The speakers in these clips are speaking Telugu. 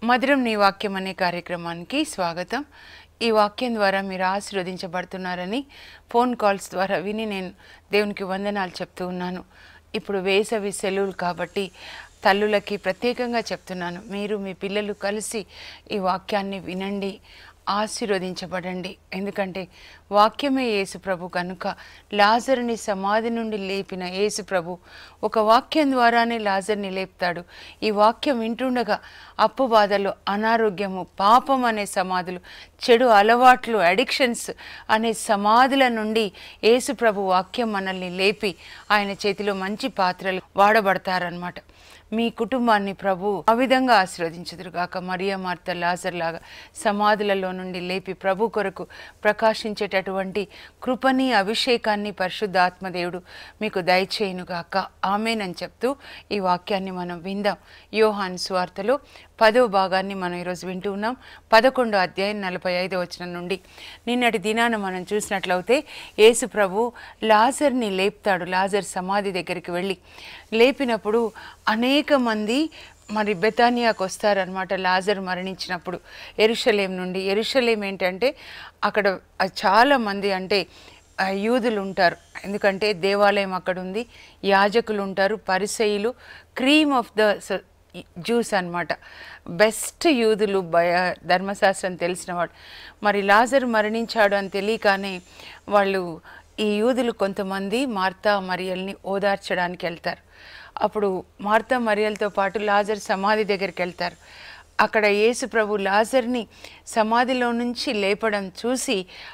మధురం నీ వాక్యం అనే కార్యక్రమానికి స్వాగతం ఈ వాక్యం ద్వారా మీరు ఆశీర్వదించబడుతున్నారని ఫోన్ కాల్స్ ద్వారా విని నేను దేవునికి వందనాలు చెప్తూ ఉన్నాను ఇప్పుడు వేసవి సెలవులు కాబట్టి తల్లులకి ప్రత్యేకంగా చెప్తున్నాను మీరు మీ పిల్లలు కలిసి ఈ వాక్యాన్ని వినండి ఆశీర్వదించబడండి ఎందుకంటే వాక్యమే యేసు ప్రభు కనుక లాజరుని సమాధి నుండి లేపిన యేసు ప్రభు ఒక వాక్యం ద్వారానే లాజర్ని లేపుతాడు ఈ వాక్యం వింటుండగా అప్పు బాధలు అనారోగ్యము పాపం అనే సమాధులు చెడు అలవాట్లు అడిక్షన్స్ అనే సమాధుల నుండి యేసు ప్రభు వాక్యం మనల్ని లేపి ఆయన చేతిలో మంచి పాత్రలు వాడబడతారనమాట మీ కుటుంబాన్ని ప్రభు ఆ విధంగా ఆశీర్వదించుదురుగాక మరియా మార్త లాజర్ లాగా సమాధులలో నుండి లేపి ప్రభు కొరకు ప్రకాశించేటటువంటి కృపని అభిషేకాన్ని పరిశుద్ధ ఆత్మదేవుడు మీకు దయచేయునుగాక ఆమెనని చెప్తూ ఈ వాక్యాన్ని మనం విందాం యోహాన్ స్వార్తలో పదో భాగాన్ని మనం ఈరోజు వింటూ ఉన్నాం పదకొండో అధ్యాయం నలభై ఐదో వచనం నుండి నిన్నటి దినాన మనం చూసినట్లయితే యేసు ప్రభు లాజర్ని లేపుతాడు లాజర్ సమాధి దగ్గరికి వెళ్ళి లేపినప్పుడు అనేక మంది మరి బెతానియాకు వస్తారనమాట లాజర్ మరణించినప్పుడు ఎరుషలేం నుండి ఎరుషలేం ఏంటంటే అక్కడ చాలా మంది అంటే ఆ, యూదులు ఉంటారు ఎందుకంటే దేవాలయం అక్కడ ఉంది యాజకులు ఉంటారు పరిసయులు క్రీమ్ ఆఫ్ ద జ్యూస్ అన్నమాట బెస్ట్ యూదులు భయ ధర్మశాస్త్రం తెలిసినవాడు మరి లాజర్ మరణించాడు అని తెలియగానే వాళ్ళు ఈ యూదులు కొంతమంది మార్తా మరియల్ని ఓదార్చడానికి వెళ్తారు అప్పుడు మార్తా మరియలతో పాటు లాజర్ సమాధి దగ్గరికి వెళ్తారు అక్కడ యేసు ప్రభు లాజర్ని సమాధిలో నుంచి లేపడం చూసి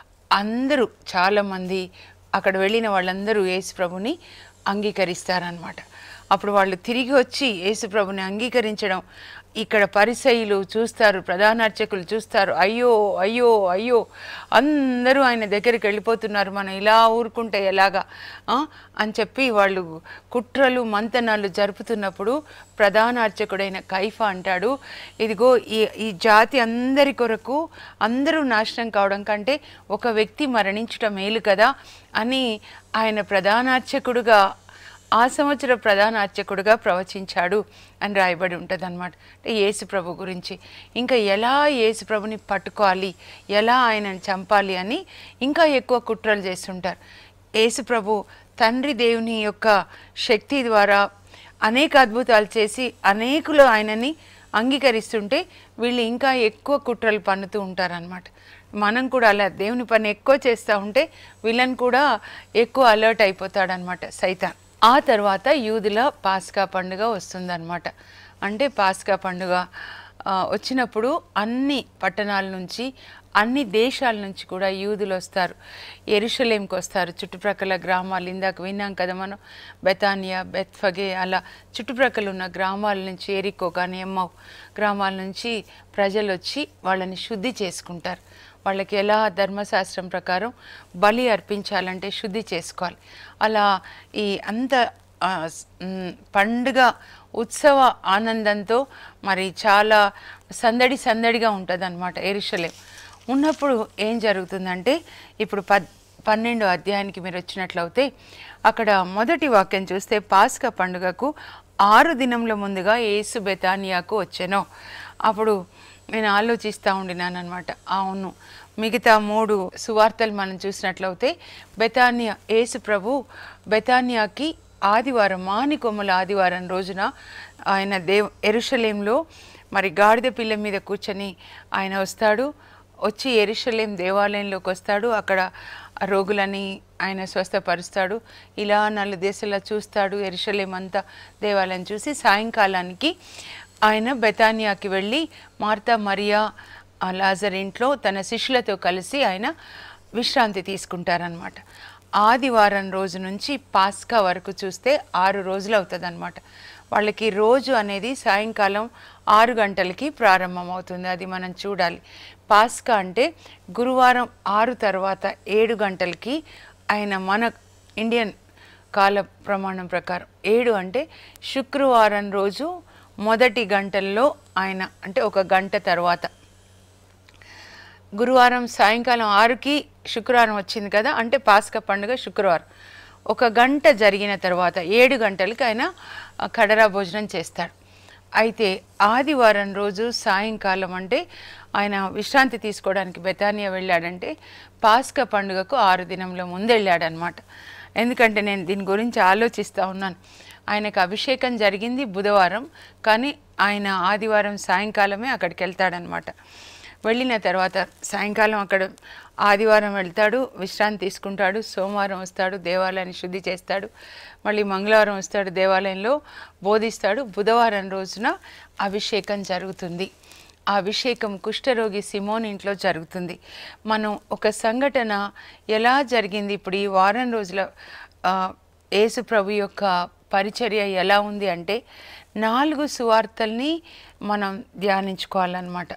అందరూ చాలామంది అక్కడ వెళ్ళిన వాళ్ళందరూ యేసు ప్రభుని అంగీకరిస్తారనమాట అప్పుడు వాళ్ళు తిరిగి వచ్చి యేసు ప్రభుని అంగీకరించడం ఇక్కడ పరిసయులు చూస్తారు ప్రధాన అర్చకులు చూస్తారు అయ్యో అయ్యో అయ్యో అందరూ ఆయన దగ్గరికి వెళ్ళిపోతున్నారు మనం ఇలా ఊరుకుంటే ఎలాగా ఆ? అని చెప్పి వాళ్ళు కుట్రలు మంతనాలు జరుపుతున్నప్పుడు ప్రధాన అర్చకుడైన కైఫా అంటాడు ఇదిగో ఈ ఈ జాతి అందరి కొరకు అందరూ నాశనం కావడం కంటే ఒక వ్యక్తి మరణించటం మేలు కదా అని ఆయన ప్రధాన అర్చకుడుగా ఆ సంవత్సర ప్రధాన అర్చకుడుగా ప్రవచించాడు అని రాయబడి ఉంటుంది అనమాట అంటే యేసు ప్రభు గురించి ఇంకా ఎలా యేసు ప్రభుని పట్టుకోవాలి ఎలా ఆయనని చంపాలి అని ఇంకా ఎక్కువ కుట్రలు చేస్తుంటారు యేసు ప్రభు తండ్రి దేవుని యొక్క శక్తి ద్వారా అనేక అద్భుతాలు చేసి అనేకులు ఆయనని అంగీకరిస్తుంటే వీళ్ళు ఇంకా ఎక్కువ కుట్రలు పన్నుతూ ఉంటారనమాట మనం కూడా అలా దేవుని పని ఎక్కువ చేస్తూ ఉంటే వీళ్ళని కూడా ఎక్కువ అలర్ట్ అయిపోతాడనమాట సైతాన్ ఆ తర్వాత యూదుల పాస్కా పండుగ వస్తుందన్నమాట అంటే పాస్కా పండుగ ఆ, వచ్చినప్పుడు అన్ని పట్టణాల నుంచి అన్ని దేశాల నుంచి కూడా యూదులు వస్తారు ఎరుషలేంకి వస్తారు చుట్టుప్రక్కల గ్రామాలు ఇందాక విన్నాం కదా మనం బెతానియా బెత్ఫగే అలా చుట్టుప్రక్కల ఉన్న గ్రామాల నుంచి ఎరికో కానీ ఎమ్మవ్ గ్రామాల నుంచి ప్రజలు వచ్చి వాళ్ళని శుద్ధి చేసుకుంటారు వాళ్ళకి ఎలా ధర్మశాస్త్రం ప్రకారం బలి అర్పించాలంటే శుద్ధి చేసుకోవాలి అలా ఈ అంత ఆ, స్- మ్, పండుగ ఉత్సవ ఆనందంతో మరి చాలా సందడి సందడిగా ఉంటుంది అనమాట ఎరుషలేం ఉన్నప్పుడు ఏం జరుగుతుందంటే ఇప్పుడు పద్ పన్నెండో అధ్యాయానికి మీరు వచ్చినట్లయితే అక్కడ మొదటి వాక్యం చూస్తే పాస్క పండుగకు ఆరు దినముల ముందుగా యేసు బెతానియాకు వచ్చాను అప్పుడు నేను ఆలోచిస్తూ ఉండినాను అనమాట అవును మిగతా మూడు సువార్తలు మనం చూసినట్లయితే బెతానియా యేసు ప్రభు బెతానియాకి ఆదివారం మానికొమ్మల ఆదివారం రోజున ఆయన దేవ్ ఎరుషలేంలో మరి గాడిద పిల్ల మీద కూర్చొని ఆయన వస్తాడు వచ్చి ఎరుషలేం దేవాలయంలోకి వస్తాడు అక్కడ ఆ రోగులని ఆయన స్వస్థపరుస్తాడు ఇలా నలు దేశాల చూస్తాడు ఎరుషలేం అంతా దేవాలయం చూసి సాయంకాలానికి ఆయన బెతానియాకి వెళ్ళి మార్తా మరియా ఆ లాజర్ ఇంట్లో తన శిష్యులతో కలిసి ఆయన విశ్రాంతి తీసుకుంటారనమాట ఆదివారం రోజు నుంచి పాస్కా వరకు చూస్తే ఆరు రోజులు అవుతుంది అనమాట వాళ్ళకి రోజు అనేది సాయంకాలం ఆరు గంటలకి ప్రారంభమవుతుంది అది మనం చూడాలి పాస్కా అంటే గురువారం ఆరు తర్వాత ఏడు గంటలకి ఆయన మన ఇండియన్ కాల ప్రమాణం ప్రకారం ఏడు అంటే శుక్రవారం రోజు మొదటి గంటల్లో ఆయన అంటే ఒక గంట తర్వాత గురువారం సాయంకాలం ఆరుకి శుక్రవారం వచ్చింది కదా అంటే పాస్క పండుగ శుక్రవారం ఒక గంట జరిగిన తర్వాత ఏడు గంటలకి ఆయన ఆ, కడరా భోజనం చేస్తాడు అయితే ఆదివారం రోజు సాయంకాలం అంటే ఆయన విశ్రాంతి తీసుకోవడానికి బెతానియా వెళ్ళాడంటే పాస్కా పండుగకు ఆరు దినంలో ముందు వెళ్ళాడనమాట ఎందుకంటే నేను దీని గురించి ఆలోచిస్తూ ఉన్నాను ఆయనకు అభిషేకం జరిగింది బుధవారం కానీ ఆయన ఆదివారం సాయంకాలమే అక్కడికి వెళ్తాడనమాట వెళ్ళిన తర్వాత సాయంకాలం అక్కడ ఆదివారం వెళ్తాడు విశ్రాంతి తీసుకుంటాడు సోమవారం వస్తాడు దేవాలయాన్ని శుద్ధి చేస్తాడు మళ్ళీ మంగళవారం వస్తాడు దేవాలయంలో బోధిస్తాడు బుధవారం రోజున అభిషేకం జరుగుతుంది ఆ అభిషేకం కుష్ఠరోగి సిమోన్ ఇంట్లో జరుగుతుంది మనం ఒక సంఘటన ఎలా జరిగింది ఇప్పుడు ఈ వారం రోజుల ఆ, యేసు ప్రభు యొక్క పరిచర్య ఎలా ఉంది అంటే నాలుగు సువార్తల్ని మనం ధ్యానించుకోవాలన్నమాట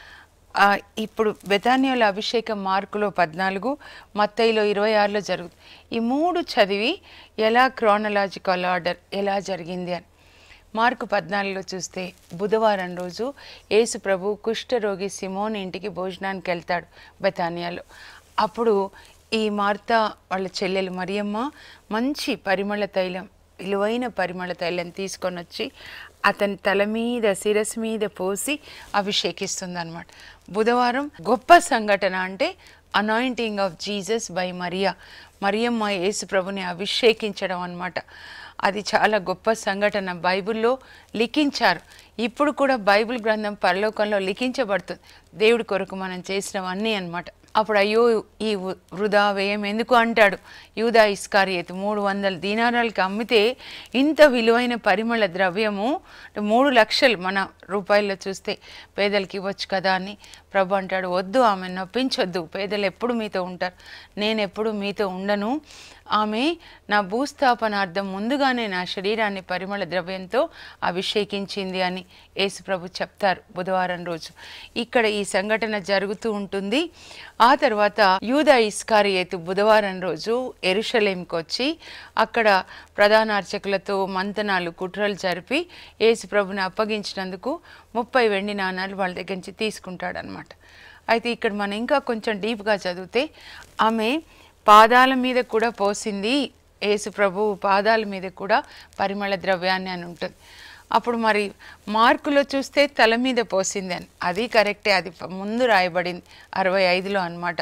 ఆ, ఇప్పుడు బెతానియాల అభిషేకం మార్కులో పద్నాలుగు మత్తయిలో ఇరవై ఆరులో జరుగుతుంది ఈ మూడు చదివి ఎలా క్రానలాజికల్ ఆర్డర్ ఎలా జరిగింది అని మార్కు పద్నాలుగులో చూస్తే బుధవారం రోజు యేసు ప్రభు కుష్ఠరోగి సిమోన్ ఇంటికి భోజనానికి వెళ్తాడు బెతానియాలో అప్పుడు ఈ మార్త వాళ్ళ చెల్లెలు మరియమ్మ మంచి పరిమళ తైలం విలువైన పరిమళ తైలం తీసుకొని వచ్చి అతని తల మీద శిరస్సు మీద పోసి అభిషేకిస్తుంది అనమాట బుధవారం గొప్ప సంఘటన అంటే anointing of Jesus by Maria మరియమ్మ యేసు ప్రభుని అభిషేకించడం అన్నమాట అది చాలా గొప్ప సంఘటన బైబిల్లో లిఖించారు ఇప్పుడు కూడా బైబిల్ గ్రంథం పరలోకంలో లిఖించబడుతుంది దేవుడి కొరకు మనం చేసినవన్నీ అన్నమాట అప్పుడు అయ్యో ఈ వృ- వృధా వ్యయం ఎందుకు అంటాడు యూదా ఇస్కారియత్ మూడు వందల దీనారాలకి అమ్మితే ఇంత విలువైన పరిమళ ద్రవ్యము అంటే మూడు లక్షలు మన రూపాయల్లో చూస్తే పేదలకి ఇవ్వచ్చు కదా అని ప్రభు అంటాడు వద్దు ఆమె నొప్పించొద్దు పేదలు ఎప్పుడు మీతో ఉంటారు నేను ఎప్పుడు మీతో ఉండను ఆమె నా భూస్థాపనార్థం ముందుగానే నా శరీరాన్ని పరిమళ ద్రవ్యంతో అభిషేకించింది అని యేసు ప్రభు చెప్తారు బుధవారం రోజు ఇక్కడ ఈ సంఘటన జరుగుతూ ఉంటుంది ఆ తర్వాత యూదా ఇస్కారియేతు బుధవారం రోజు ఎరుషలేంకి వచ్చి అక్కడ ప్రధాన అర్చకులతో మంతనాలు కుట్రలు జరిపి యేసు ప్రభుని అప్పగించినందుకు ముప్పై వెండి నాణాలు వాళ్ళ దగ్గర నుంచి తీసుకుంటాడనమాట అయితే ఇక్కడ మనం ఇంకా కొంచెం డీప్గా చదివితే ఆమె పాదాల మీద కూడా పోసింది యేసు ప్రభు పాదాల మీద కూడా పరిమళ ద్రవ్యాన్ని అని ఉంటుంది అప్పుడు మరి మార్కులో చూస్తే తల మీద పోసింది అని అది కరెక్టే అది ప- ముందు రాయబడింది అరవై ఐదులో అనమాట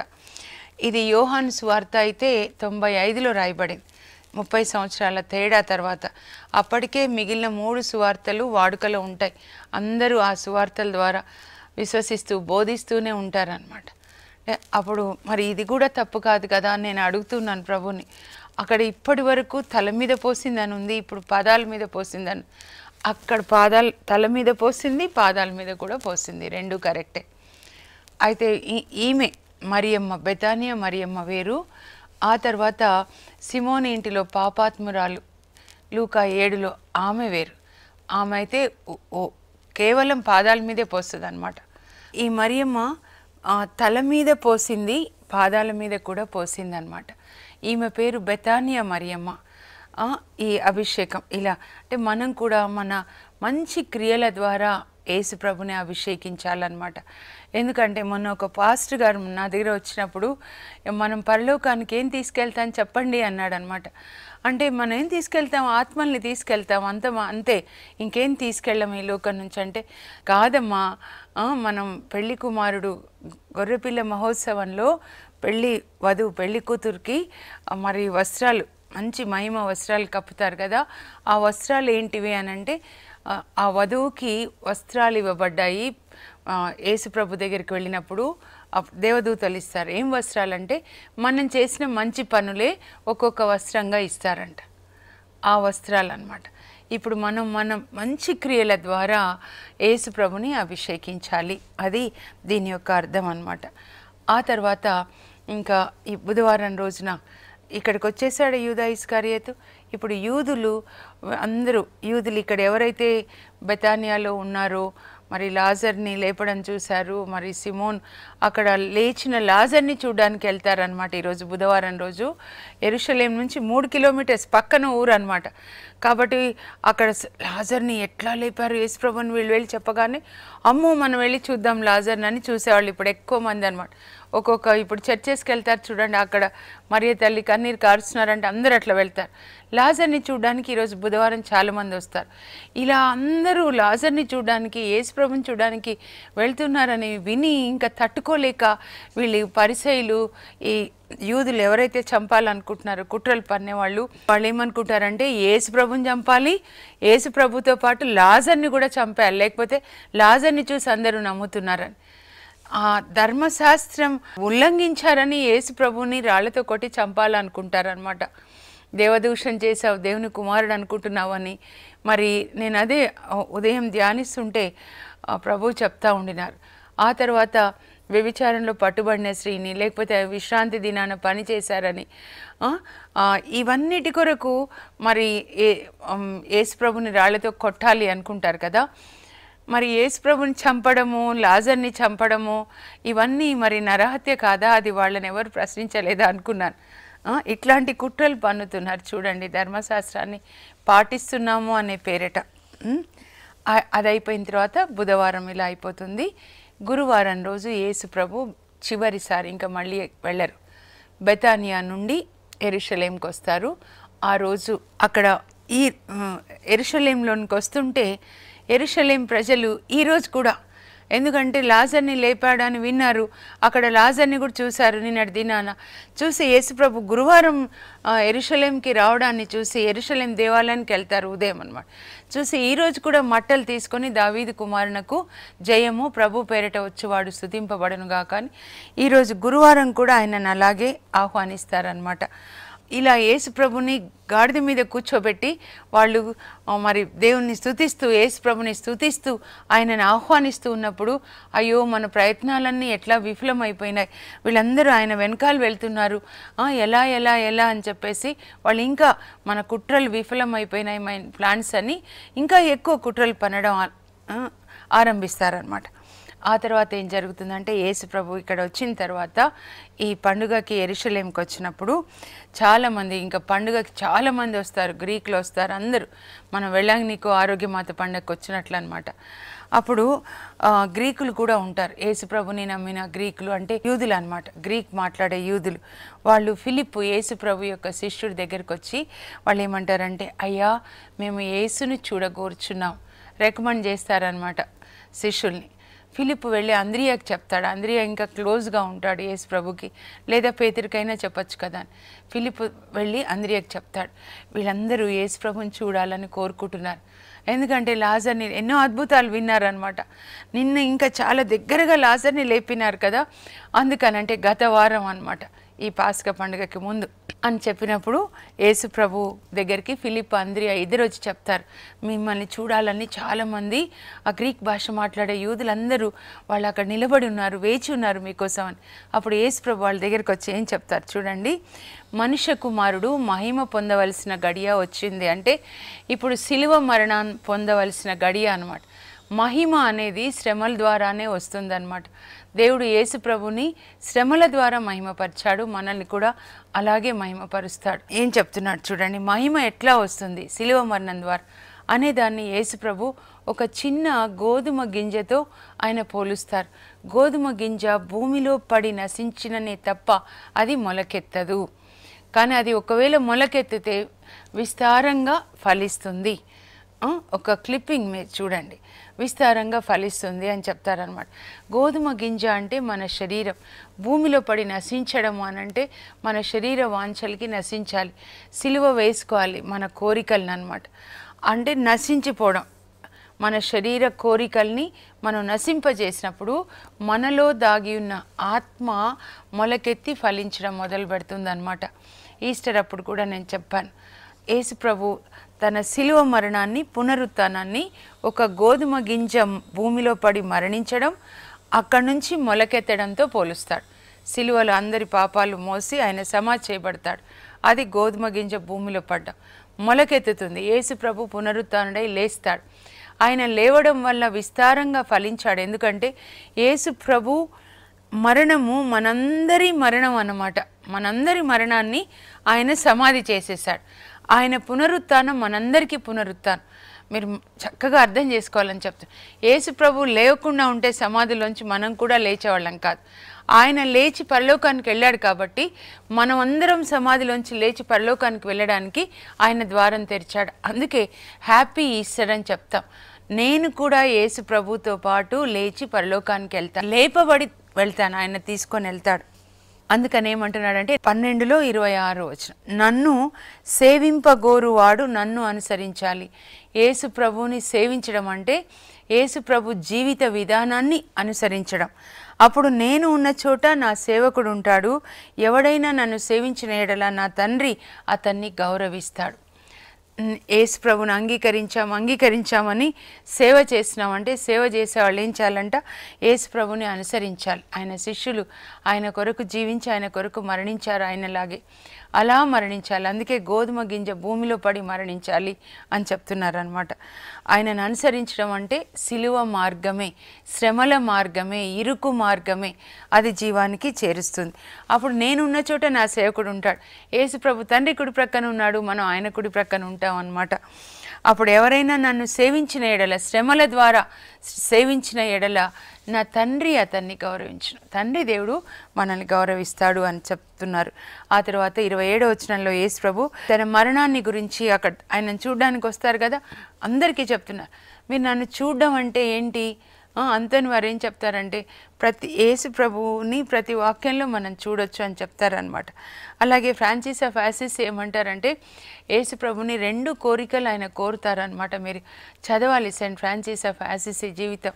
ఇది యోహాన్ స్వార్త అయితే తొంభై ఐదులో రాయబడింది ముప్పై సంవత్సరాల తేడా తర్వాత అప్పటికే మిగిలిన మూడు సువార్తలు వాడుకలో ఉంటాయి అందరూ ఆ సువార్తల ద్వారా విశ్వసిస్తూ బోధిస్తూనే ఉంటారనమాట అంటే అప్పుడు మరి ఇది కూడా తప్పు కాదు కదా అని నేను అడుగుతున్నాను ప్రభుని అక్కడ ఇప్పటి వరకు తల మీద పోసిందని ఉంది ఇప్పుడు పాదాల మీద పోసిందని అక్కడ పాదాల తల మీద పోసింది పాదాల మీద కూడా పోసింది రెండు కరెక్టే అయితే ఈ- ఈమె మరియమ్మ బెతానియా మరియమ్మ వేరు ఆ తర్వాత సిమోని ఇంటిలో పాపాత్మురాలు లూకా ఏడులో ఆమె వేరు ఆమె అయితే ఓ- ఓ కేవలం పాదాల మీదే పోస్తుంది అనమాట ఈ మరియమ్మ ఆ, తల మీద పోసింది పాదాల మీద కూడా పోసింది అనమాట ఈమె పేరు బెతానియా మరియమ్మ ఆ, ఈ అభిషేకం ఇలా అంటే మనం కూడా మన మంచి క్రియల ద్వారా యేసు ప్రభుని అభిషేకించాలన్నమాట ఎందుకంటే మొన్న ఒక పాస్టర్ గారు నా దగ్గర వచ్చినప్పుడు మనం పరలోకానికి ఏం తీసుకెళ్తాం చెప్పండి అన్నాడు అనమాట అంటే మనం ఏం తీసుకెళ్తాం ఆత్మల్ని తీసుకెళ్తాం అంత అంతే ఇంకేం తీసుకెళ్ళం ఈ లోకం నుంచి అంటే కాదమ్మా ఆ, మనం పెళ్లి కుమారుడు గొర్రెపిల్ల మహోత్సవంలో పెళ్లి వధువు పెళ్లి కూతురికి ఆ, మరి వస్త్రాలు మంచి మహిమ వస్త్రాలు కప్పుతారు కదా ఆ వస్త్రాలు ఏంటివి అని అంటే ఆ, ఆ వధువుకి వస్త్రాలు ఇవ్వబడ్డాయి ఆ, యేసుప్రభు దగ్గరికి వెళ్ళినప్పుడు అప్- దేవదూతలు ఇస్తారు ఏం వస్త్రాలు అంటే మనం చేసిన మంచి పనులే ఒక్కొక్క వస్త్రంగా ఇస్తారంట ఆ వస్త్రాలు అన్నమాట ఇప్పుడు మనం మనం మంచి క్రియల ద్వారా యేసు ప్రభుని అభిషేకించాలి అది దీని యొక్క అర్థం అన్నమాట ఆ తర్వాత ఇంకా ఈ బుధవారం రోజున ఇక్కడికి వచ్చేసాడు యూదా ఇస్కారియతు ఇప్పుడు యూదులు అందరూ యూదులు ఇక్కడ ఎవరైతే బెతానియాలో ఉన్నారో మరి లాజర్ని లేపడం చూశారు మరి సిమోన్ అక్కడ లేచిన లాజర్ని చూడడానికి వెళ్తారనమాట ఈరోజు బుధవారం రోజు ఎరుషలేం నుంచి మూడు కిలోమీటర్స్ పక్కన ఊరు అనమాట కాబట్టి అక్కడ స- లాజర్ని ఎట్లా లేపారు యేసుప్రభుని వీళ్ళు వెళ్ళి చెప్పగానే అమ్మో మనం వెళ్ళి చూద్దాం లాజర్ని అని చూసేవాళ్ళు ఇప్పుడు ఎక్కువ మంది అనమాట ఒక్కొక్క ఇప్పుడు చర్చెస్కి వెళ్తారు చూడండి అక్కడ మరియ తల్లి కన్నీరు కారుస్తున్నారంటే అందరూ అట్లా వెళ్తారు లాజర్ని చూడడానికి ఈరోజు బుధవారం చాలామంది వస్తారు ఇలా అందరూ లాజర్ని చూడడానికి యేసుప్రభుని చూడడానికి వెళ్తున్నారని విని ఇంకా తట్టుకోలేక వీళ్ళు పరిసయులు ఈ యూదులు ఎవరైతే చంపాలనుకుంటున్నారో కుట్రలు పన్నేవాళ్ళు వాళ్ళు ఏమనుకుంటారంటే యేసు ప్రభుని చంపాలి యేసు ప్రభుతో పాటు లాజర్ని కూడా చంపాలి లేకపోతే లాజర్ని చూసి అందరూ నమ్ముతున్నారని ఆ ధర్మశాస్త్రం ఉల్లంఘించారని యేసు ప్రభుని రాళ్లతో కొట్టి చంపాలనుకుంటారనమాట దేవదూషణ చేసావు దేవుని కుమారుడు అనుకుంటున్నావు అని మరి నేను అదే ఆ, ఉదయం ధ్యానిస్తుంటే ఆ, ప్రభు చెప్తా ఉండినారు ఆ తర్వాత వ్యభిచారంలో పట్టుబడిన స్త్రీని లేకపోతే విశ్రాంతి దినాన పని చేశారని ఆ, ఆ, ఇవన్నిటి కొరకు మరి ఏ ఉమ్, యేసు ప్రభుని రాళ్లతో కొట్టాలి అనుకుంటారు కదా మరి యేసు ప్రభుని చంపడము లాజర్ని చంపడము ఇవన్నీ మరి నరహత్య కాదా అది వాళ్ళని ఎవరు ప్రశ్నించలేదా అనుకున్నాను ఆ, ఇట్లాంటి కుట్రలు పన్నుతున్నారు చూడండి ధర్మశాస్త్రాన్ని పాటిస్తున్నాము అనే పేరిట ఉమ్, ఆ- అది అయిపోయిన తర్వాత బుధవారం ఇలా అయిపోతుంది గురువారం రోజు యేసు ప్రభు చివరిసారి ఇంకా మళ్ళీ వెళ్ళరు బెతానియా నుండి ఎరుషలేంకి వస్తారు ఆ రోజు అక్కడ ఈ ఉమ్, ఎరుషలేంలోనికి వస్తుంటే ఎరుషలేం ప్రజలు ఈరోజు కూడా ఎందుకంటే లాజర్ని లేపాడని విన్నారు అక్కడ లాజర్ని కూడా చూశారు నిన్నటి దినాన చూసి యేసుప్రభు గురువారం ఆ, ఎరుషలేంకి రావడాన్ని చూసి ఎరుషలేం దేవాలయానికి వెళ్తారు ఉదయం అనమాట చూసి ఈ రోజు కూడా మట్టలు తీసుకొని దావీదు కుమారునకు జయము ప్రభు పేరిట వచ్చేవాడు స్థుతింపబడను గాక అని ఈరోజు గురువారం కూడా ఆయనను అలాగే ఆహ్వానిస్తారనమాట ఇలా యేసు ప్రభుని గాడిద మీద కూర్చోబెట్టి వాళ్ళు ఆ, మరి దేవుణ్ణి స్తుతిస్తూ యేసు ప్రభుని స్తుతిస్తూ ఆయనను ఆహ్వానిస్తూ ఉన్నప్పుడు అయ్యో మన ప్రయత్నాలన్నీ ఎట్లా విఫలమైపోయినాయి వీళ్ళందరూ ఆయన వెనకాల వెళ్తున్నారు ఆ, ఎలా ఎలా ఎలా అని చెప్పేసి వాళ్ళు ఇంకా మన కుట్రలు విఫలమైపోయినాయి మన ప్లాన్స్ అని ఇంకా ఎక్కువ కుట్రలు పనడం ఆ- ఆ, ఆరంభిస్తారనమాట ఆ తర్వాత ఏం జరుగుతుందంటే యేసు ప్రభు ఇక్కడ వచ్చిన తర్వాత ఈ పండుగకి ఎరుషలేంకి వచ్చినప్పుడు చాలామంది ఇంకా పండుగకి చాలామంది వస్తారు గ్రీకులు వస్తారు అందరూ మనం వెళ్ళాక నీకు ఆరోగ్యమాత పండుగకి వచ్చినట్లు అనమాట అప్పుడు ఆ, గ్రీకులు కూడా ఉంటారు యేసు ప్రభుని నమ్మిన గ్రీకులు అంటే యూదులు అనమాట గ్రీక్ మాట్లాడే యూదులు వాళ్ళు ఫిలిప్ యేసు ప్రభు యొక్క శిష్యుడి దగ్గరికి వచ్చి వాళ్ళు ఏమంటారంటే అయ్యా మేము యేసుని చూడగోర్చున్నాం రికమెండ్ చేస్తారనమాట శిష్యుల్ని ఫిలిప్ వెళ్ళి అంద్రియాకి చెప్తాడు అంద్రియా ఇంకా క్లోజ్గా ఉంటాడు యేసు ప్రభుకి లేదా పేతురికైనా చెప్పొచ్చు కదా అని ఫిలిప్ వెళ్ళి అంద్రియాకి చెప్తాడు వీళ్ళందరూ యేసు ప్రభుని చూడాలని కోరుకుంటున్నారు ఎందుకంటే లాజర్ని ఎన్నో అద్భుతాలు విన్నారనమాట నిన్న ఇంకా చాలా దగ్గరగా లాజర్ని లేపినారు కదా అందుకనంటే గత వారం అన్నమాట ఈ పాస్క పండుగకి ముందు అని చెప్పినప్పుడు యేసు ప్రభు దగ్గరికి ఫిలిప్ అంద్రియా ఇద్దరు వచ్చి చెప్తారు మిమ్మల్ని చూడాలని చాలామంది ఆ గ్రీక్ భాష మాట్లాడే యూదులందరూ వాళ్ళు అక్కడ నిలబడి ఉన్నారు వేచి ఉన్నారు మీకోసం అని అప్పుడు యేసు ప్రభు వాళ్ళ దగ్గరికి వచ్చి ఏం చెప్తారు చూడండి మనుష్య కుమారుడు మహిమ పొందవలసిన గడియ వచ్చింది అంటే ఇప్పుడు శిలువ మరణాన్ని పొందవలసిన గడియ అన్నమాట మహిమ అనేది శ్రమల ద్వారానే వస్తుందన్నమాట దేవుడు యేసు ప్రభుని శ్రమల ద్వారా మహిమపరిచాడు మనల్ని కూడా అలాగే మహిమపరుస్తాడు ఏం చెప్తున్నాడు చూడండి మహిమ ఎట్లా వస్తుంది శిలువ మరణం ద్వారా అనే దాన్ని యేసు ప్రభు ఒక చిన్న గోధుమ గింజతో ఆయన పోలుస్తారు గోధుమ గింజ భూమిలో పడి నశించిననే తప్ప అది మొలకెత్తదు కానీ అది ఒకవేళ మొలకెత్తితే విస్తారంగా ఫలిస్తుంది ఆ, ఒక క్లిప్పింగ్ మీరు చూడండి విస్తారంగా ఫలిస్తుంది అని చెప్తారనమాట గోధుమ గింజ అంటే మన శరీరం భూమిలో పడి నశించడం అని అంటే మన శరీర వాంఛలకి నశించాలి సిలువ వేసుకోవాలి మన కోరికలను అనమాట అంటే నశించిపోవడం మన శరీర కోరికల్ని మనం నశింపజేసినప్పుడు మనలో దాగి ఉన్న ఆత్మ మొలకెత్తి ఫలించడం మొదలు పెడుతుంది ఈస్టర్ అప్పుడు కూడా నేను చెప్పాను యేసు ప్రభు తన శిలువ మరణాన్ని పునరుత్థానాన్ని ఒక గోధుమ గింజ భూమిలో పడి మరణించడం అక్కడి నుంచి మొలకెత్తడంతో పోలుస్తాడు సిలువలో అందరి పాపాలు మోసి ఆయన సమా చేయబడతాడు అది గోధుమ గింజ భూమిలో పడ్డం మొలకెత్తుతుంది యేసు ప్రభు పునరుత్థానుడై లేస్తాడు ఆయన లేవడం వల్ల విస్తారంగా ఫలించాడు ఎందుకంటే యేసు ప్రభు మరణము మనందరి మరణం అన్నమాట మనందరి మరణాన్ని ఆయన సమాధి చేసేసాడు ఆయన పునరుత్థానం మనందరికీ పునరుత్థానం మీరు చక్కగా అర్థం చేసుకోవాలని చెప్తాను యేసు ప్రభు లేవకుండా ఉంటే సమాధిలోంచి మనం కూడా లేచేవాళ్ళం కాదు ఆయన లేచి పరలోకానికి వెళ్ళాడు కాబట్టి మనం అందరం సమాధిలోంచి లేచి పరలోకానికి వెళ్ళడానికి ఆయన ద్వారం తెరిచాడు అందుకే హ్యాపీ ఈస్టర్ అని చెప్తాం నేను కూడా యేసు ప్రభుతో పాటు లేచి పరలోకానికి వెళ్తాను లేపబడి వెళ్తాను ఆయన తీసుకొని వెళ్తాడు అందుకని ఏమంటున్నాడంటే పన్నెండులో ఇరవై ఆరు వచ్చిన నన్ను సేవింపగోరువాడు నన్ను అనుసరించాలి యేసు ప్రభువుని సేవించడం అంటే యేసు ప్రభు జీవిత విధానాన్ని అనుసరించడం అప్పుడు నేను ఉన్న చోట నా సేవకుడు ఉంటాడు ఎవడైనా నన్ను సేవించిన ఎడల నా తండ్రి అతన్ని గౌరవిస్తాడు ఉమ్, యేసు ప్రభుని అంగీకరించాం అంగీకరించామని సేవ చేసినామంటే సేవ చేసే వాళ్ళు ఏం చేయాలంట యేసు ప్రభుని అనుసరించాలి ఆయన శిష్యులు ఆయన కొరకు జీవించి ఆయన కొరకు మరణించారు ఆయనలాగే అలా మరణించాలి అందుకే గోధుమ గింజ భూమిలో పడి మరణించాలి అని చెప్తున్నారు అనమాట ఆయనను అనుసరించడం అంటే సిలువ మార్గమే శ్రమల మార్గమే ఇరుకు మార్గమే అది జీవానికి చేరుస్తుంది అప్పుడు నేనున్న చోట నా సేవకుడు ఉంటాడు యేసు ప్రభు తండ్రి కుడి ప్రక్కన ఉన్నాడు మనం ఆయన కుడి ప్రక్కన ఉంటాం అన్నమాట అప్పుడు ఎవరైనా నన్ను సేవించిన ఎడల శ్రమల ద్వారా సేవించిన ఎడల నా తండ్రి అతన్ని గౌరవించును తండ్రి దేవుడు మనల్ని గౌరవిస్తాడు అని చెప్తున్నారు ఆ తర్వాత ఇరవై ఏడో వచనంలో యేసు ప్రభు తన మరణాన్ని గురించి అక్కడ ఆయన చూడడానికి వస్తారు కదా అందరికీ చెప్తున్నారు మీరు నన్ను చూడడం అంటే ఏంటి ఆ, అంతని వారు ఏం చెప్తారంటే ప్రతి యేసు ప్రభువుని ప్రతి వాక్యంలో మనం చూడొచ్చు అని చెప్తారనమాట అలాగే ఫ్రాన్సిస్ ఆఫ్ యాసిస్ ఏమంటారంటే యేసు ప్రభుని రెండు కోరికలు ఆయన కోరుతారనమాట మీరు చదవాలి సెయింట్ ఫ్రాన్సిస్ ఆఫ్ యాసిస్ జీవితం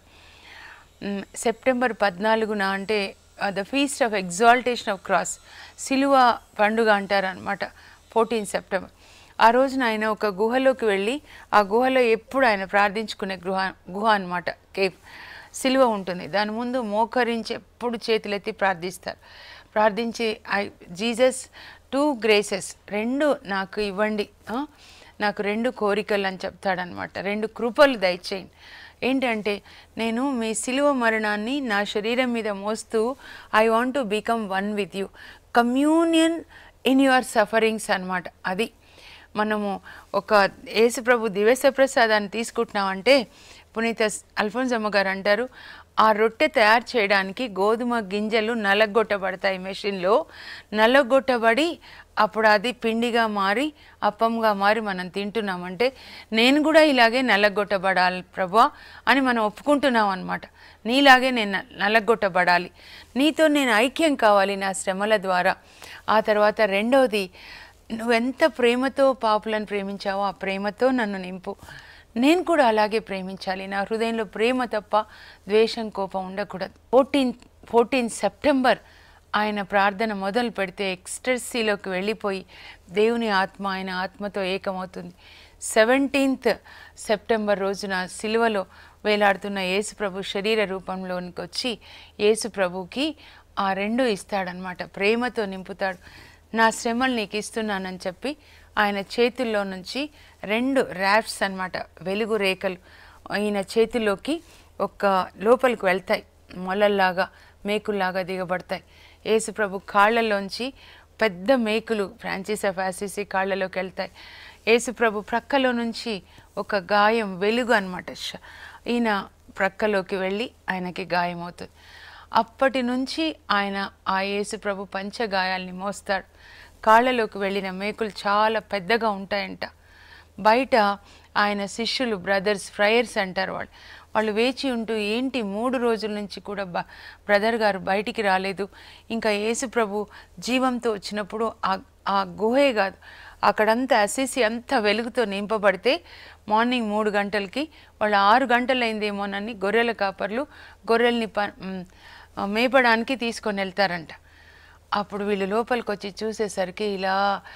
మ్, సెప్టెంబర్ పద్నాలుగున అంటే the feast of exaltation of cross సిలువ పండుగ అంటారనమాట ఫోర్టీన్ సెప్టెంబర్ ఆ రోజున ఆయన ఒక గుహలోకి వెళ్ళి ఆ గుహలో ఎప్పుడు ఆయన ప్రార్థించుకునే గృహ గుహ అనమాట కేవ్ సిలువ ఉంటుంది దాని ముందు మోకరించి ఎప్పుడు చేతులెత్తి ప్రార్థిస్తారు ప్రార్థించి ఐ జీసస్ టూ గ్రేసెస్ రెండు నాకు ఇవ్వండి ఆ? నాకు రెండు కోరికలు అని చెప్తాడనమాట రెండు కృపలు దయచేయండి ఏంటంటే నేను మీ సిలువ మరణాన్ని నా శరీరం మీద మోస్తూ I want to become one with you communion in your sufferings అన్నమాట అది మనము ఒక యేసుప్రభు దివ్యస ప్రసాదాన్ని తీసుకుంటున్నామంటే పునీత అల్ఫోన్సమ్మ గారు అంటారు ఆ రొట్టె తయారు చేయడానికి గోధుమ గింజలు నలగొట్టబడతాయి మెషిన్లో నలగొట్టబడి అప్పుడు అది పిండిగా మారి అప్పంగా మారి మనం తింటున్నామంటే నేను కూడా ఇలాగే నలగొట్టబడాలి ప్రభా అని మనం ఒప్పుకుంటున్నాం అనమాట నీలాగే నేను న- నలగొట్టబడాలి నీతో నేను ఐక్యం కావాలి నా శ్రమల ద్వారా ఆ తర్వాత రెండవది నువ్వెంత ప్రేమతో పాపులను ప్రేమించావో ఆ ప్రేమతో నన్ను నింపు నేను కూడా అలాగే ప్రేమించాలి నా హృదయంలో ప్రేమ తప్ప ద్వేషం కోపం ఉండకూడదు ఫోర్టీన్ ఫోర్టీన్ సెప్టెంబర్ ఆయన ప్రార్థన మొదలు పెడితే ఎక్స్టర్సీలోకి వెళ్ళిపోయి దేవుని ఆత్మ ఆయన ఆత్మతో ఏకమవుతుంది సెవెంటీన్త్ సెప్టెంబర్ రోజున సిలువలో వేలాడుతున్న యేసు ప్రభు శరీర రూపంలోనికి వచ్చి యేసు ప్రభుకి ఆ రెండు ఇస్తాడనమాట ప్రేమతో నింపుతాడు నా శ్రమలు నీకు ఇస్తున్నానని చెప్పి ఆయన చేతుల్లో నుంచి రెండు ర్యాప్స్ అన్నమాట వెలుగు రేఖలు ఈయన చేతిలోకి ఒక లోపలికి వెళ్తాయి మొలల్లాగా మేకుల్లాగా దిగబడతాయి యేసు ప్రభు కాళ్ళలోంచి పెద్ద మేకులు ఫ్రాన్సిస్ ఆఫ్ ఆసిసి కాళ్ళలోకి వెళ్తాయి యేసు ప్రభు ప్రక్కలో నుంచి ఒక గాయం వెలుగు అనమాట ఈయన ప్రక్కలోకి వెళ్ళి ఆయనకి గాయం అవుతుంది అప్పటి నుంచి ఆయన ఆ యేసు ప్రభు పంచగాయాల్ని మోస్తాడు కాళ్ళలోకి వెళ్ళిన మేకులు చాలా పెద్దగా ఉంటాయంట బయట ఆయన శిష్యులు బ్రదర్స్ ఫ్రయర్స్ అంటారు వాళ్ళు వాళ్ళు వేచి ఉంటూ ఏంటి మూడు రోజుల నుంచి కూడా బ బ్రదర్ గారు బయటికి రాలేదు ఇంకా యేసు ప్రభు జీవంతో వచ్చినప్పుడు ఆ ఆ గుహే కాదు అక్కడంతా అసేసి అంత వెలుగుతో నింపబడితే మార్నింగ్ మూడు గంటలకి వాళ్ళు ఆరు గంటలైందేమోనని గొర్రెల కాపర్లు గొర్రెల్ని ప మ్, మేపడానికి తీసుకొని వెళ్తారంట అప్పుడు వీళ్ళు లోపలికి వచ్చి చూసేసరికి ఇలా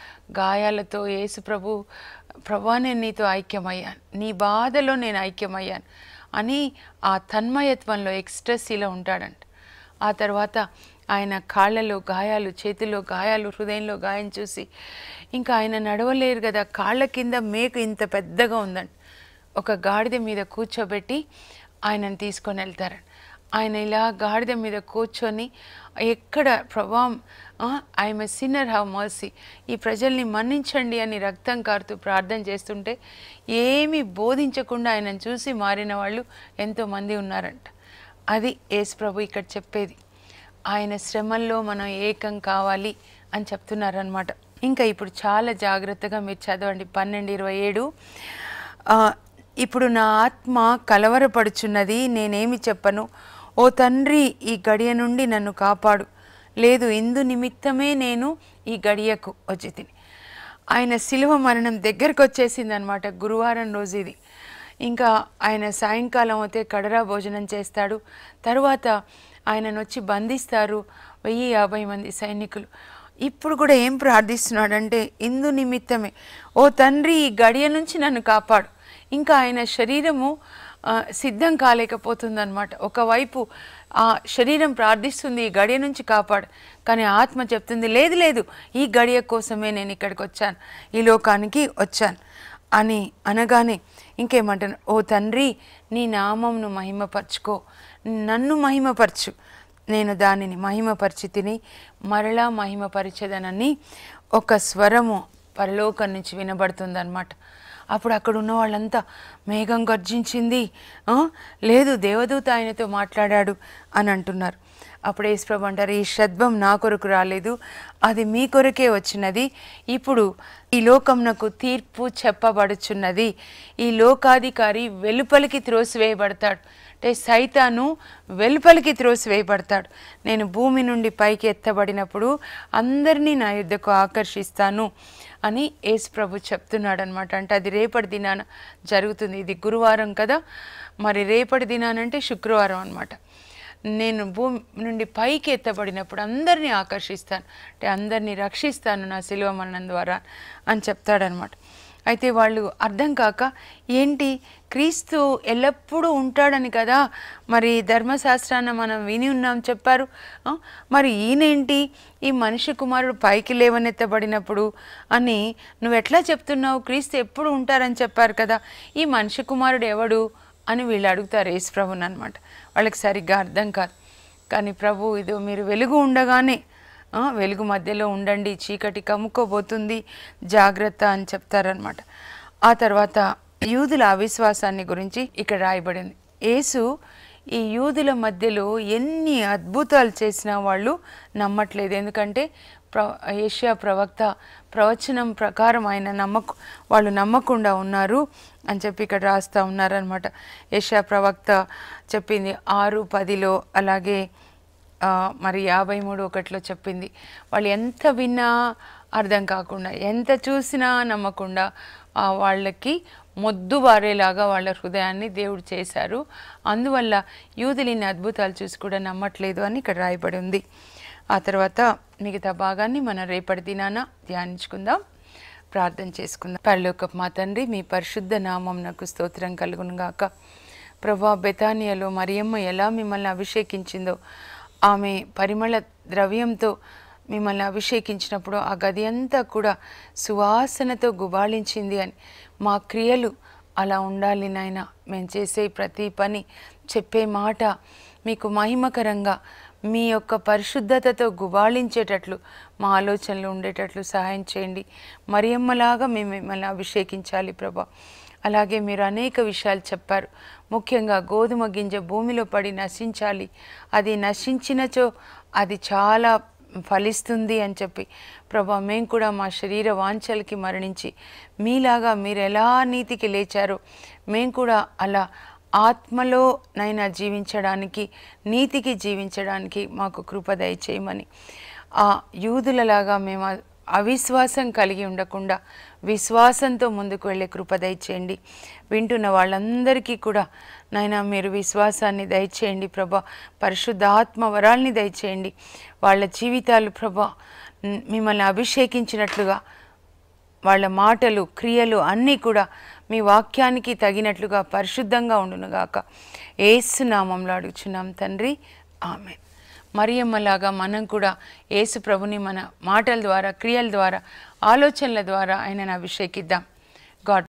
గాయాలతో యేసు ప్రభు ప్రభా నేను నీతో ఐక్యమయ్యాను నీ బాధలో నేను ఐక్యమయ్యాను అని ఆ తన్మయత్వంలో ఎక్స్ట్రెస్సీలో ఉంటాడంట ఆ తర్వాత ఆయన కాళ్ళలో గాయాలు చేతిలో గాయాలు హృదయంలో గాయం చూసి ఇంకా ఆయన నడవలేరు కదా కాళ్ళ కింద మేకు ఇంత పెద్దగా ఉందండి ఒక గాడిద మీద కూర్చోబెట్టి ఆయనను తీసుకొని వెళ్తారండి ఆయన ఇలా గాడిద మీద కూర్చొని ఎక్కడ ప్రభావం I'm a sinner have mercy ఈ ప్రజల్ని మన్నించండి అని రక్తం కారుతూ ప్రార్థన చేస్తుంటే ఏమీ బోధించకుండా ఆయనను చూసి మారిన వాళ్ళు ఎంతోమంది ఉన్నారంట అది యేసు ప్రభు ఇక్కడ చెప్పేది ఆయన శ్రమల్లో మనం ఏకం కావాలి అని చెప్తున్నారనమాట ఇంకా ఇప్పుడు చాలా జాగ్రత్తగా మీరు చదవండి పన్నెండు ఇరవై ఏడు ఆ, ఇప్పుడు నా ఆత్మ కలవరపడుచున్నది నేనేమి చెప్పను ఓ తండ్రి ఈ గడియ నుండి నన్ను కాపాడు లేదు ఇందు నిమిత్తమే నేను ఈ గడియకు వచ్చి తిని ఆయన శిలువ మరణం దగ్గరకు వచ్చేసింది అనమాట గురువారం రోజు ఇది ఇంకా ఆయన సాయంకాలం అయితే కడరా భోజనం చేస్తాడు తరువాత ఆయనను వచ్చి బంధిస్తారు వెయ్యి యాభై మంది సైనికులు ఇప్పుడు కూడా ఏం ప్రార్థిస్తున్నాడంటే ఇందు నిమిత్తమే ఓ తండ్రి ఈ గడియ నుంచి నన్ను కాపాడు ఇంకా ఆయన శరీరము ఆ, సిద్ధం కాలేకపోతుందన్నమాట ఒకవైపు ఆ శరీరం ప్రార్థిస్తుంది ఈ గడియ నుంచి కాపాడు కానీ ఆత్మ చెప్తుంది లేదు లేదు ఈ గడియ కోసమే నేను ఇక్కడికి వచ్చాను ఈ లోకానికి వచ్చాను అని అనగానే ఇంకేమంటాను ఓ తండ్రి నీ నామంను మహిమపరచుకో నన్ను మహిమపరచు నేను దానిని మహిమపరిచి తిని మరలా మహిమపరిచేదనని ఒక స్వరము పరలోకం నుంచి వినబడుతుందన్నమాట అప్పుడు అక్కడ ఉన్న వాళ్ళంతా మేఘం గర్జించింది ఆ, లేదు దేవదూత ఆయనతో మాట్లాడాడు అని అంటున్నారు అప్పుడు యేసుప్రభు అంటారు ఈ శబ్దం నా కొరకు రాలేదు అది మీ కొరకే వచ్చినది ఇప్పుడు ఈ లోకంనకు తీర్పు చెప్పబడుచున్నది ఈ లోకాధికారి వెలుపలికి త్రోసివేయబడతాడు అంటే సైతాను వెలుపలికి త్రోసివేయబడతాడు నేను భూమి నుండి పైకి ఎత్తబడినప్పుడు అందరినీ నా యుద్ధకు ఆకర్షిస్తాను అని యేసు ప్రభు చెప్తున్నాడు అనమాట అంటే అది రేపటి దినాన జరుగుతుంది ఇది గురువారం కదా మరి రేపటి దినానంటే శుక్రవారం అనమాట నేను భూమి నుండి పైకి ఎత్తబడినప్పుడు అందరినీ ఆకర్షిస్తాను అంటే అందరినీ రక్షిస్తాను నా శిలువ మరణం ద్వారా అని చెప్తాడనమాట అయితే వాళ్ళు అర్థం కాక ఏంటి క్రీస్తు ఎల్లప్పుడూ ఉంటాడని కదా మరి ధర్మశాస్త్రాన్ని మనం విని ఉన్నాం చెప్పారు ఆ, మరి ఈయనేంటి ఈ మనిషి కుమారుడు పైకి లేవనెత్తబడినప్పుడు అని నువ్వు ఎట్లా చెప్తున్నావు క్రీస్తు ఎప్పుడు ఉంటారని చెప్పారు కదా ఈ మనిషి కుమారుడు ఎవడు అని వీళ్ళు అడుగుతారు యేసు ప్రభుని అనమాట వాళ్ళకి సరిగ్గా అర్థం కాదు కానీ ప్రభు ఇది మీరు వెలుగు ఉండగానే ఆ, వెలుగు మధ్యలో ఉండండి చీకటి కమ్ముకోబోతుంది జాగ్రత్త అని చెప్తారనమాట ఆ తర్వాత యూదుల అవిశ్వాసాన్ని గురించి ఇక్కడ రాయబడింది యేసు ఈ యూదుల మధ్యలో ఎన్ని అద్భుతాలు చేసినా వాళ్ళు నమ్మట్లేదు ఎందుకంటే ప్ర ఏషియా ప్రవక్త ప్రవచనం ప్రకారం ఆయన నమ్మకు వాళ్ళు నమ్మకుండా ఉన్నారు అని చెప్పి ఇక్కడ రాస్తూ ఉన్నారనమాట ఏషియా ప్రవక్త చెప్పింది ఆరు పదిలో అలాగే ఆ, మరి యాభై మూడు ఒకటిలో చెప్పింది వాళ్ళు ఎంత విన్నా అర్థం కాకుండా ఎంత చూసినా నమ్మకుండా ఆ, వాళ్ళకి మొద్దు బారేలాగా వాళ్ళ హృదయాన్ని దేవుడు చేశారు అందువల్ల యూదులు ఇన్ని అద్భుతాలు చూసి కూడా నమ్మట్లేదు అని ఇక్కడ రాయబడి ఉంది ఆ తర్వాత మిగతా భాగాన్ని మనం రేపటి దినాన ధ్యానించుకుందాం ప్రార్థన చేసుకుందాం పరలోకపు మా తండ్రి మీ పరిశుద్ధ నామం నాకు స్తోత్రం కలుగును గాక ప్రభా బెతానియలో మరియమ్మ ఎలా మిమ్మల్ని అభిషేకించిందో ఆమె పరిమళ ద్రవ్యంతో మిమ్మల్ని అభిషేకించినప్పుడు ఆ గది అంతా కూడా సువాసనతో గుబాళించింది అని మా క్రియలు అలా ఉండాలి నాయన మేము చేసే ప్రతి పని చెప్పే మాట మీకు మహిమకరంగా మీ యొక్క పరిశుద్ధతతో గుబాళించేటట్లు మా ఆలోచనలు ఉండేటట్లు సహాయం చేయండి మరియమ్మలాగా మేము మిమ్మల్ని అభిషేకించాలి ప్రభా అలాగే మీరు అనేక విషయాలు చెప్పారు ముఖ్యంగా గోధుమ గింజ భూమిలో పడి నశించాలి అది నశించినచో అది చాలా ఫలిస్తుంది అని చెప్పి ప్రభా మేము కూడా మా శరీర వాంఛలకి మరణించి మీలాగా మీరు ఎలా నీతికి లేచారో మేము కూడా అలా ఆత్మలో నైనా జీవించడానికి నీతికి జీవించడానికి మాకు కృప దయచేయమని ఆ యూదులలాగా మేము ఆ అవిశ్వాసం కలిగి ఉండకుండా విశ్వాసంతో ముందుకు వెళ్ళే కృప దయచేయండి వింటున్న వాళ్ళందరికీ కూడా నాయన మీరు విశ్వాసాన్ని దయచేయండి ప్రభా పరిశుద్ధాత్మ వరాల్ని దయచేయండి వాళ్ళ జీవితాలు ప్రభా న్- మిమ్మల్ని అభిషేకించినట్లుగా వాళ్ళ మాటలు క్రియలు అన్నీ కూడా మీ వాక్యానికి తగినట్లుగా పరిశుద్ధంగా ఉండునుగాక ఏసు నామంలో అడుగుచున్నాం తండ్రి ఆమె మరియమ్మలాగా మనం కూడా యేసు ప్రభుని మన మాటల ద్వారా క్రియల ద్వారా ఆలోచనల ద్వారా ఆయనను అభిషేకిద్దాం గాడ్